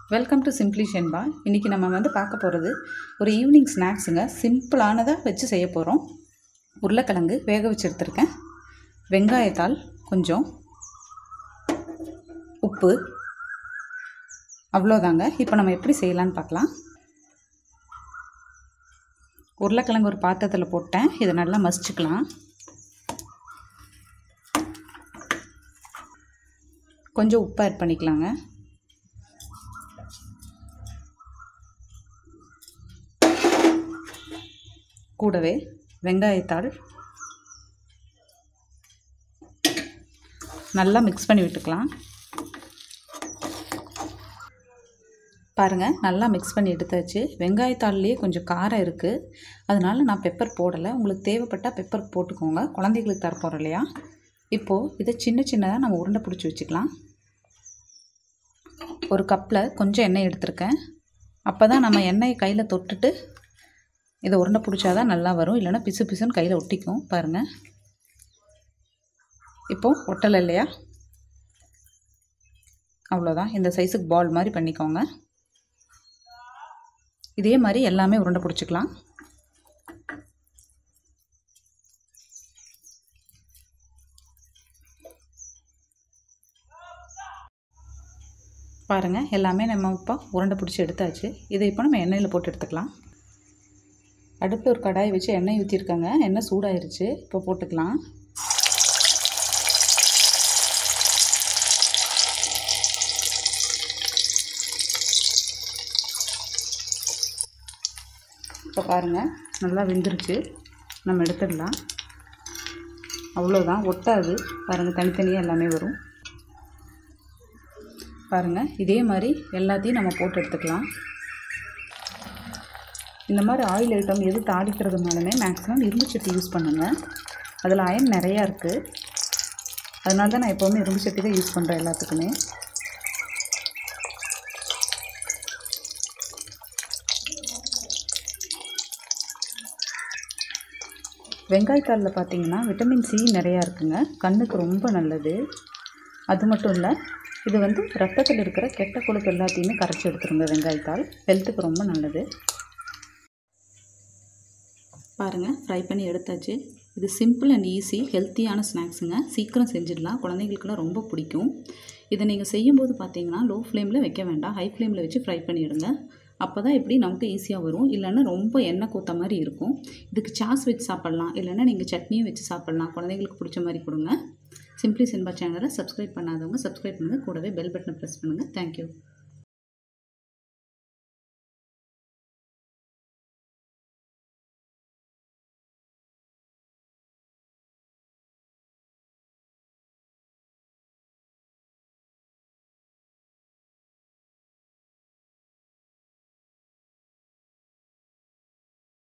welcome to simply ஷென்பா இன்றைக்கி நம்ம வந்து பார்க்க போகிறது ஒரு ஈவினிங் ஸ்நாக்ஸுங்க சிம்பிளானதாக வச்சு செய்ய போகிறோம் உருளைக்கிழங்கு வேக வச்சு எடுத்துருக்கேன் வெங்காயத்தாள் கொஞ்சம் உப்பு அவ்வளோதாங்க இப்போ நம்ம எப்படி செய்யலான்னு பார்க்கலாம் உருளைக்கிழங்கு ஒரு பாத்திரத்தில் போட்டேன் இதை நல்லா மசிச்சுக்கலாம் கொஞ்சம் உப்பு ஆட் பண்ணிக்கலாங்க கூடவே வெங்காயத்தாள் நல்லா மிக்ஸ் பண்ணி விட்டுக்கலாம் பாருங்கள் நல்லா மிக்ஸ் பண்ணி எடுத்தாச்சு வெங்காயத்தாள்லேயே கொஞ்சம் காரம் இருக்குது அதனால நான் பெப்பர் போடலை உங்களுக்கு தேவைப்பட்டால் பெப்பர் போட்டுக்கோங்க குழந்தைகளுக்கு தரப்போகிறோம் இல்லையா இப்போது இதை சின்ன சின்னதாக நம்ம உருண்டை பிடிச்சி வச்சுக்கலாம் ஒரு கப்பில் கொஞ்சம் எண்ணெய் எடுத்திருக்கேன் அப்போ தான் நம்ம எண்ணெயை கையில் தொட்டுட்டு இதை உருண்டை பிடிச்சாதான் நல்லா வரும் இல்லைன்னா பிசு பிசுன்னு கையில் ஒட்டிக்கும் பாருங்கள் இப்போது ஒட்டலை இல்லையா அவ்வளோதான் இந்த சைஸுக்கு பால் மாதிரி பண்ணிக்கோங்க இதே மாதிரி எல்லாமே உருண்டை பிடிச்சிக்கலாம் பாருங்கள் எல்லாமே நம்ம இப்போ உருண்டை பிடிச்சி எடுத்தாச்சு இதை இப்போ நம்ம எண்ணெயில் போட்டு எடுத்துக்கலாம் அடுப்பில் ஒரு கடாயை வச்சு எண்ணெய் ஊற்றிருக்கேங்க எண்ணெய் சூடாயிருச்சு இப்போ போட்டுக்கலாம் இப்போ பாருங்கள் நல்லா வெந்துருச்சு நம்ம எடுத்துடலாம் அவ்வளோதான் ஒட்டாது பாருங்கள் தனித்தனியாக எல்லாமே வரும் பாருங்கள் இதே மாதிரி எல்லாத்தையும் நம்ம போட்டு எடுத்துக்கலாம் இந்த மாதிரி ஆயில் ஐட்டம் எது தாளிக்கிறதுனாலுமே மேக்ஸிமம் இரும்பு சட்டி யூஸ் பண்ணுங்கள் அதில் அயன் நிறையா இருக்குது அதனால தான் நான் எப்போவுமே இரும்பு சட்டி தான் யூஸ் பண்ணுறேன் எல்லாத்துக்குமே வெங்காயத்தாளில் பார்த்தீங்கன்னா விட்டமின் சி நிறையா இருக்குங்க கண்ணுக்கு ரொம்ப நல்லது அது மட்டும் இல்லை இது வந்து ரத்தத்தில் இருக்கிற கெட்ட கொழுப்பு எல்லாத்தையுமே கரைச்சி எடுத்துருங்க வெங்காயத்தாள் ஹெல்த்துக்கு ரொம்ப நல்லது பாருங்கள் ஃப்ரை பண்ணி எடுத்தாச்சு இது சிம்பிள் அண்ட் ஈஸி ஹெல்த்தியான ஸ்நாக்ஸுங்க சீக்கிரம் செஞ்சிடலாம் குழந்தைங்களுக்குலாம் ரொம்ப பிடிக்கும் இதை நீங்கள் செய்யும்போது பார்த்தீங்கன்னா லோ ஃப்ளேமில் வைக்க வேண்டாம் ஹை ஃப்ளேமில் வச்சு ஃப்ரை பண்ணிவிடுங்க அப்போ தான் எப்படி நமக்கு ஈஸியாக வரும் இல்லைன்னா ரொம்ப எண்ணெய் கூத்த மாதிரி இருக்கும் இதுக்கு சாஸ் வச்சு சாப்பிட்லாம் இல்லைன்னா நீங்கள் சட்னியும் வச்சு சாப்பிட்லாம் குழந்தைங்களுக்கு பிடிச்ச மாதிரி கொடுங்க சிம்பிளி சின்பா சேனலை சப்ஸ்கிரைப் பண்ணாதவங்க சப்ஸ்கிரைப் பண்ணுங்கள் கூடவே பெல் பட்டனை ப்ரெஸ் பண்ணுங்கள் தேங்க்யூ